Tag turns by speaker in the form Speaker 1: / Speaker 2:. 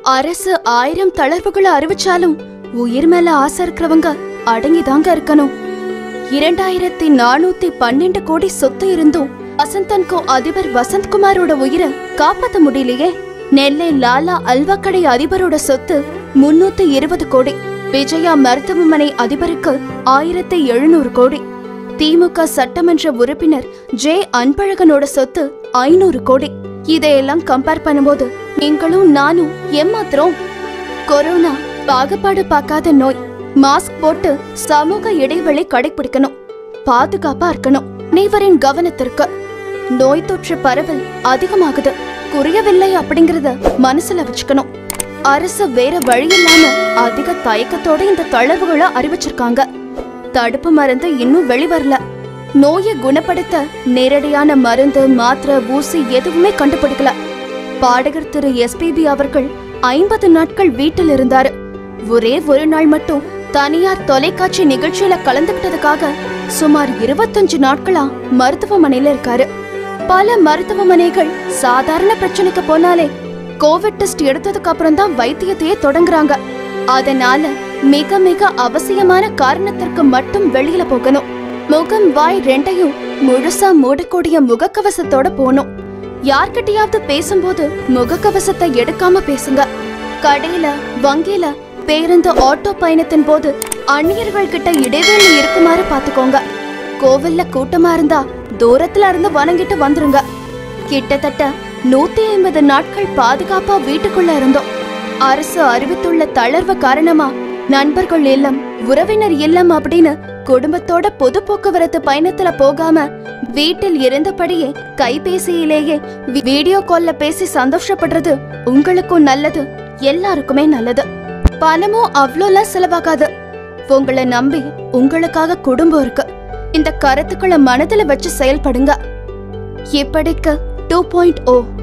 Speaker 1: அரசு ஆயிரம் தளர்வுகளை அறிவிச்சாலும் உயிர் மேல ஆசை இருக்கிறவங்க அடங்கிதாங்க இருக்கணும் இரண்டாயிரத்தி நானூத்தி பன்னெண்டு கோடி சொத்து இருந்தும் வசந்தன்கோ அதிபர் வசந்த்குமாரோட உயிரை காப்பாத்த முடியலையே நெல்லை லாலா அல்வா கடை அதிபரோட சொத்து முன்னூத்தி இருபது கோடி விஜயா மருத்துவமனை அதிபருக்கு ஆயிரத்தி எழுநூறு கோடி திமுக சட்டமன்ற உறுப்பினர் ஜே அன்பழகனோட சொத்து ஐநூறு கோடி இதையெல்லாம் கம்பேர் பண்ணும்போது நீங்களும் நானும் ஏமாத்துறோம் கொரோனா பாகுபாடு பார்க்காத நோய் மாஸ்க் போட்டு சமூக இடைவெளி கடைபிடிக்கணும் பாதுகாப்பா இருக்கணும் நீவரின் கவனத்திற்கு நோய் தொற்று பரவல் அதிகமாகுது குறையவில்லை அப்படிங்கறத மனசுல வச்சுக்கணும் அரசு வேற வழி இல்லாம அதிக தயக்கத்தோட இந்த தளர்வுகளை அறிவிச்சிருக்காங்க தடுப்பு மருந்து இன்னும் வெளிவரல நோயை குணப்படுத்த நேரடியான மருந்து மாத்திரை ஊசி எதுவுமே கண்டுபிடிக்கல பாடகர் திரு எஸ்பிபி அவர்கள் ஐம்பது நாட்கள் வீட்டில் இருந்தாரு ஒரே ஒரு நாள் மட்டும் தனியார் தொலைக்காட்சி நிகழ்ச்சியில கலந்துக்கிட்டதுக்காக சுமார் இருபத்தஞ்சு நாட்களா மருத்துவமனையில இருக்காரு பல மருத்துவமனைகள் சாதாரண பிரச்சனைக்கு போனாலே கோவிட் டெஸ்ட் எடுத்ததுக்கு அப்புறம் தான் வைத்தியத்தையே தொடங்குறாங்க அதனால மிக மிக அவசியமான காரணத்திற்கு மட்டும் வெளியில போகணும் முகம் வாய் ரெண்டையும் முழுசா மூடக்கூடிய முகக்கவசத்தோட போகணும் யார்கிட்டயாவது பேசும்போது முகக்கவசத்தை எடுக்காம பேசுங்க கடையில வங்கியில பேருந்து ஆட்டோ பயணத்தின் போது அந்நியர்கள் கிட்ட இடைவெளி இருக்குமாறு பாத்துக்கோங்க கோவில்ல கூட்டமா இருந்தா தூரத்துல இருந்து வணங்கிட்டு வந்துருங்க கிட்டத்தட்ட நூத்தி ஐம்பது நாட்கள் பாதுகாப்பா வீட்டுக்குள்ள இருந்தோம் அரசு அறிவித்துள்ள தளர்வு காரணமா நண்பர்கள் இல்லம் உறவினர் இல்லம் அப்படின்னு குடும்பத்தோட பொது போக்குவரத்து பயணத்துல போகாம வீட்டில் இருந்தபடியே கைபேசியிலேயே வி- வீடியோ கால்ல பேசி சந்தோஷப்படுறது உங்களுக்கும் நல்லது எல்லாருக்குமே நல்லது பணமும் அவ்வளோலாம் செலவாகாது உங்களை நம்பி உங்களுக்காக குடும்பம் இருக்கு இந்த கருத்துக்களை மனதுல வச்சு செயல்படுங்க இப்படிக்கு டூ பாயிண்ட் ஓ